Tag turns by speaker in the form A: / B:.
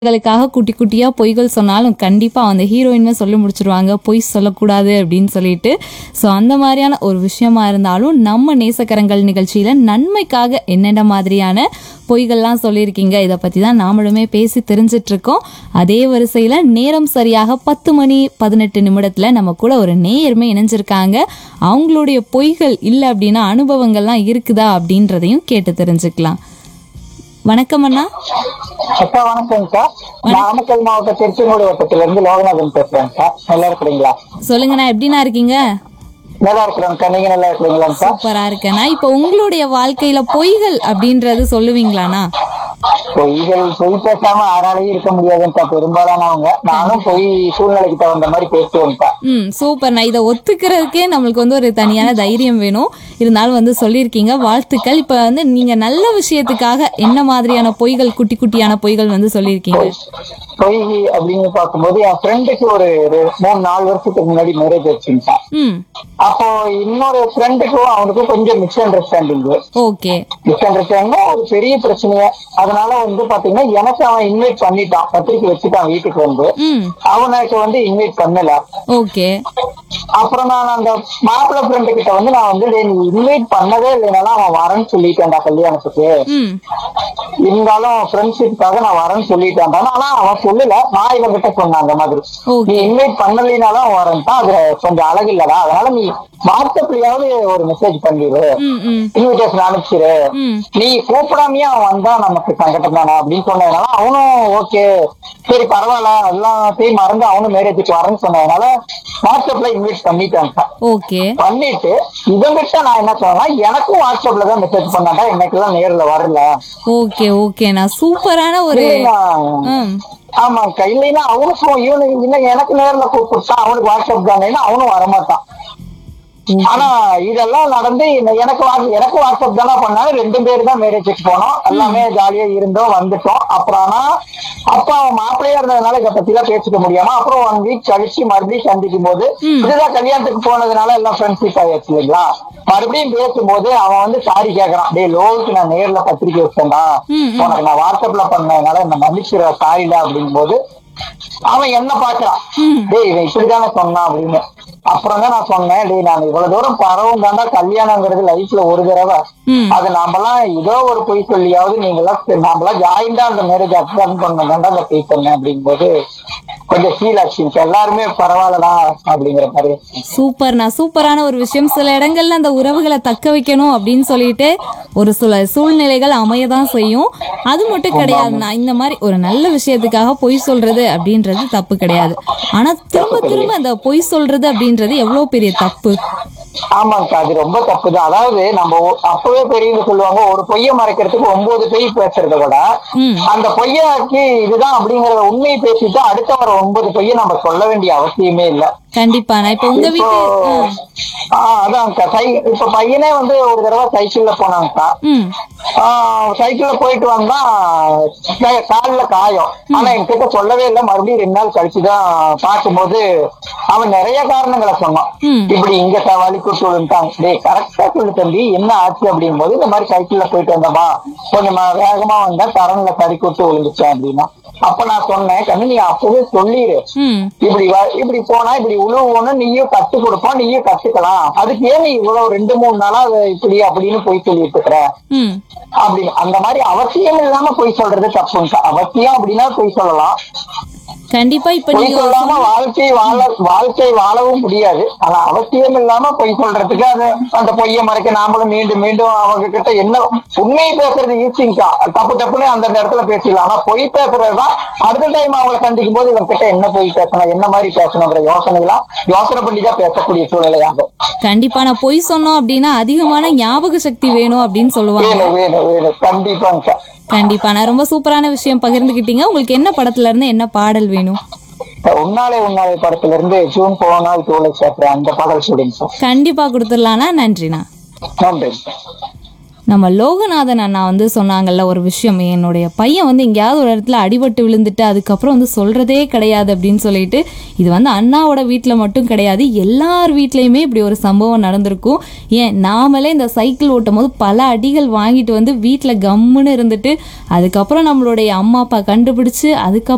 A: களுக்காக குட்டி குட்டியா பொய்கள் சொன்னாலும் கண்டிப்பா அந்த ஹீரோயின்மே சொல்லி முடிச்சிருவாங்க பொய் சொல்லக்கூடாது அப்படின்னு சொல்லிட்டு ஸோ அந்த மாதிரியான ஒரு விஷயமா இருந்தாலும் நம்ம நேசக்கரங்கள் நிகழ்ச்சியில நன்மைக்காக என்னென்ன மாதிரியான பொய்கள்லாம் சொல்லியிருக்கீங்க இதை பத்தி தான் நாமளுமே பேசி தெரிஞ்சிட்டு இருக்கோம் அதே வரிசையில நேரம் சரியாக பத்து மணி பதினெட்டு நிமிடத்துல நம்ம கூட ஒரு நேயருமே இணைஞ்சிருக்காங்க அவங்களுடைய பொய்கள் இல்லை அப்படின்னா அனுபவங்கள்லாம் இருக்குதா அப்படின்றதையும் கேட்டு தெரிஞ்சுக்கலாம் வணக்கம் அண்ணா
B: அக்கா வணக்கம் சார் நாமக்கல் மாவட்ட திருச்செங்கோடு வட்டத்துல இருந்து லோகநாதன் பேசுறேன் சார் நல்லா இருக்கிறீங்களா
A: சொல்லுங்கண்ணா எப்படிண்ணா இருக்கீங்க
B: நல்லா இருக்கிறேன்க்கா நீங்க நல்லா இருக்கிறீங்களா சார்
A: சூப்பரா இருக்கேண்ணா இப்போ உங்களுடைய வாழ்க்கையில பொய்கள் அப்படின்றது சொல்லுவீங்களாண்ணா
B: பொய்கள் பொய் பேசாம யாராலையும் இருக்க முடியாதுங்கக்கா பெரும்பாலானவங்க நானும் பொய் சூழ்நிலைக்கு தகுந்த மாதிரி பேசுவேன்க்கா
A: ம் சூப்பர்ண்ணா இதை ஒத்துக்கிறதுக்கே நம்மளுக்கு வந்து ஒரு தனியான தைரியம் வேணும் இருந்தாலும் வந்து சொல்லியிருக்கீங்க வாழ்த்துக்கள் இப்போ வந்து நீங்க நல்ல விஷயத்துக்காக என்ன மாதிரியான பொய்கள் குட்டி குட்டியான பொய்கள் வந்து சொல்லியிருக்கீங்க
B: பொய் அப்படின்னு பார்க்கும்போது என் ஃப்ரெண்டுக்கு ஒரு ஒரு மூணு நாலு வருஷத்துக்கு முன்னாடி மேரேஜ் ஆச்சுங்கக்கா
A: ம்
B: அப்போ இன்னொரு ஃப்ரெண்டுக்கும் அவனுக்கும் கொஞ்சம் misunderstanding
A: okay
B: misunderstanding ஒரு பெரிய பிரச்சனையே அதனால வந்து பாத்தீங்கன்னா எனக்கு அவன் இன்வைட் பண்ணிட்டான் பத்திரிக்கை வச்சுட்டான் வீட்டுக்கு வந்து
A: ம்
B: அவனுக்கு வந்து இன்வைட் பண்ணல
A: ஓகே
B: அப்புறம் நான் அந்த மாப்பிள்ளை ஃப்ரெண்டு கிட்ட வந்து நான் வந்து டேய், நீ இன்வைட் பண்ணவே இல்லைனாலும் அவன் வரேன்னு சொல்லிட்டேன்டா கல்யாணத்துக்கு
A: ம்
B: இருந்தாலும் ஃப்ரெண்ட்ஷிப்காக நான் வரேன்னு சொல்லிட்டேன்டா ஆனா அவன் சொல்லல நான் இவன் கிட்ட சொன்னேன் அந்த மாதிரி நீ
A: ஓகே
B: இன்வைட் பண்ணலைனாலும் அவன் வரேன்ட்டான் அது கொஞ்சம் அழகு இல்லடா அதனால நீ வாட்ஸ்அப்லயாவது ஒரு மெசேஜ் பண்ணிடு
A: ம் ம்
B: இன்விடேஷன் அனுப்பிச்சிரு
A: ம்
B: நீ கூப்பிடாமையே அவன் வந்தா நமக்கு சங்கடம் தானே அப்படின்னு சொன்னதுனால அவனும் ஓகே சரி பரவாயில்ல எல்லாத்தையும் மறந்து அவனும் மேரேஜுக்கு வரேன்னு சொன்னதுனால வாட்ஸ்அப்ல இன்வைட் பண்ணிட்டாங்க
A: ஓகே
B: பண்ணிட்டு இவங்கிட்ட நான் என்ன சொன்னா எனக்கும் வாட்ஸ்அப்ல தான் மெசேஜ் பண்ணாண்டா இன்னைக்கெல்லாம் நேர்ல வரல
A: ஓகே ஓகேண்ணா சூப்பரான ஒரு
B: இல்லைன்னா
A: ம்
B: ஆமாக்கா இல்லைன்னா அவனுக்கும் இவனுக்கு இன்னும் எனக்கு நேர்ல கூப்பிட்டான் அவனுக்கு வாட்ஸ்அப் தானேன்னா அவனும் வரமாட்டான் ஆனா இதெல்லாம் நடந்து இந்த- எனக்கு வா- எனக்கு வாட்ஸ்அப் தானே பண்ணாலும் ரெண்டு பேர் தான் மேரேஜுக்கு போனோம் எல்லாமே ஜாலியா இருந்தோம் வந்துட்டோம் அப்புறம் ஆனா அப்ப அவன் மாப்பிள்ளையா இருந்ததுனால இதை பத்தி எல்லாம் பேசிக்க முடியாம அப்புறம் ஒன் வீக் கழிச்சு மறுபடியும் சந்திக்கும் போது
A: ம்.
B: இதுதான் கல்யாணத்துக்கு போனதுனால எல்லாம் ஃப்ரெண்ட்ஷிப் ஆயிடுச்சு இல்லைங்களா மறுபடியும் பேசும்போது அவன் வந்து சாரி கேக்குறான் டேய் லோவுக்கு நான் நேர்ல பத்திரிக்கை வச்சேன்டா
A: ம், ம்.
B: உனக்கு நான் வாட்ஸ்அப்ல பண்ணதுனால என்ன மன்னிச்சிட சாரிடா அப்படிங்கும் போது அவன் என்ன பாக்குறான்
A: ம்.
B: டேய் இவன் இப்படிதானே சொன்னான் அப்படின்னு அப்புறம் தான் நான் சொன்னேன் டேய் நான் இவ்வளவு தூரம் பரவும் தாண்டா கல்யாணங்கிறது லைஃப்ல ஒரு தடவை
A: ம்
B: அது நாமெல்லாம் ஏதோ ஒரு பொய் சொல்லியாவது நீங்களாம் நாமெல்லாம் ஜாயிண்டா அந்த மேரேஜ் அட்டன் பண்ண தாண்டா அந்த பொய் சொன்னேன் அப்படிங்கும்போது கொஞ்சம் ஃபீல் ஆச்சு எல்லாருமே பரவாயில்லடா அப்படிங்கிற மாதிரி
A: சூப்பர்ண்ணா சூப்பரான ஒரு விஷயம் சில இடங்கள்ல அந்த உறவுகளை தக்க வைக்கணும் அப்படின்னு சொல்லிட்டு ஒரு சில சூழ்நிலைகள் அமையதான் செய்யும் அது மட்டும் கிடையாதுண்ணா இந்த மாதிரி ஒரு நல்ல விஷயத்துக்காக பொய் சொல்றது அப்படின்றது தப்பு கிடையாது ஆனா திரும்ப திரும்ப அந்த பொய் சொல்றது அப்படின்றது எவ்வளவு பெரிய தப்பு
B: ஆமாங்கக்கா அது ரொம்ப தப்புதான் அதாவது நம்ம ஒ- அப்பவே பெரியவங்க சொல்லுவாங்க ஒரு பொய்யை மறைக்கிறதுக்கு ஒன்பது பொய் பேசுறத விட
A: ம்
B: அந்த பொய்யாக்கி இதுதான் அப்படிங்கறத உண்மையை பேசிட்டு அடுத்த வர ஒன்பது பொய்யை நம்ம சொல்ல வேண்டிய அவசியமே இல்ல
A: கண்டிப்பாண்ணா இப்ப உங்க
B: இப்போ
A: வீட்டு ஆ,
B: ஆஹ் அதான்க்கா சை இப்ப பையனே வந்து ஒரு தடவை சைக்கிள்ல போனாங்கக்கா
A: ம்
B: ஆஹ் சைக்கிள்ல போயிட்டு வந்தா கா- கால்ல காயம் ஆனா என்கிட்ட சொல்லவே இல்லை மறுபடியும் ரெண்டு நாள் கழிச்சுதான் பார்க்கும்போது அவன் நிறைய காரணங்களை சொன்னான்
A: ம்.
B: இப்படி இங்க க- வலி கூட்டு விழுந்துட்டாங்க டேய் கரெக்டா சொல்லு தம்பி என்ன ஆச்சு அப்படிங்கும் போது இந்த மாதிரி சைக்கிள்ல போயிட்டு வந்தோமா கொஞ்சம் ம- வேகமா வந்தா கரண்ட்ல கறி கூட்டு விழுந்துச்சேன் அப்படின்னா அப்ப நான் சொன்னேன் கண்ணு நீ அப்பவே சொல்லிடு
A: ம்
B: இப்படி வ- இப்படி போனா இப்படி உழுவோன்னு நீயும் கத்து கொடுப்போம் நீயும் கத்துக்கலாம் அதுக்கு ஏன் நீ இவ்வளவு ரெண்டு மூணு நாளா அதை இப்படி அப்படின்னு போய் சொல்லிட்டு இருக்கிற
A: ம்
B: அப்படின்னு அந்த மாதிரி அவசியம் இல்லாம பொய் சொல்றது தப்புங்க அவசியம் அப்படின்னா பொய் சொல்லலாம்
A: கண்டிப்பா இப்ப
B: பொய்
A: நீங்க
B: சொல்லாம வாழ்க்கை வாழ வாழ்க்கை வாழவும் முடியாது ஆனா அவசியம் இல்லாம பொய் சொல்றதுக்கு அது அந்த பொய்யை மறைக்க நாமளும் மீண்டும் மீண்டும் அவங்க கிட்ட என்ன உண்மையை பேசுறது ஈஸிங்கா தப்பு தப்புன்னு அந்த இடத்துல பேசிடலாம் ஆனா பொய் பேசுறதுதான் அடுத்த டைம் அவங்களை சந்திக்கும் போது இவங்க கிட்ட என்ன பொய் பேசணும் என்ன மாதிரி பேசணுங்கிற யோசனைலாம் யோசனை பண்ணி தான் பேசக்கூடிய சூழ்நிலையாகும்
A: கண்டிப்பா நான் பொய் சொன்னோம் அப்படின்னா அதிகமான ஞாபக சக்தி வேணும் அப்படின்னு சொல்லுவாங்க
B: வேணும் வேணும் வேணும் கண்டிப்பாங்க
A: கண்டிப்பா நான் ரொம்ப சூப்பரான விஷயம் பகிர்ந்துக்கிட்டீங்க உங்களுக்கு என்ன படத்துல இருந்து என்ன பாடல் வேணும்
B: உன்னாலே உன்னாலே படத்துல இருந்து ஜூன் போனால் தோலை சேர்க்கிறேன் அந்த பாடல் சொல்லுங்க சார்
A: கண்டிப்பா கொடுத்துடலாம்னா நன்றிண்ணா
B: நன்றி
A: நம்ம லோகநாதன் அண்ணா வந்து சொன்னாங்கல்ல ஒரு விஷயம் என்னுடைய பையன் வந்து எங்கேயாவது ஒரு இடத்துல அடிபட்டு விழுந்துட்டு அதுக்கப்புறம் வந்து சொல்றதே கிடையாது அப்படின்னு சொல்லிட்டு இது வந்து அண்ணாவோட வீட்டில் மட்டும் கிடையாது எல்லார் வீட்லேயுமே இப்படி ஒரு சம்பவம் நடந்திருக்கும் ஏன் நாமளே இந்த சைக்கிள் ஓட்டும் போது பல அடிகள் வாங்கிட்டு வந்து வீட்டில் கம்முன்னு இருந்துட்டு அதுக்கப்புறம் நம்மளுடைய அம்மா அப்பா கண்டுபிடிச்சு அதுக்கப்புறம்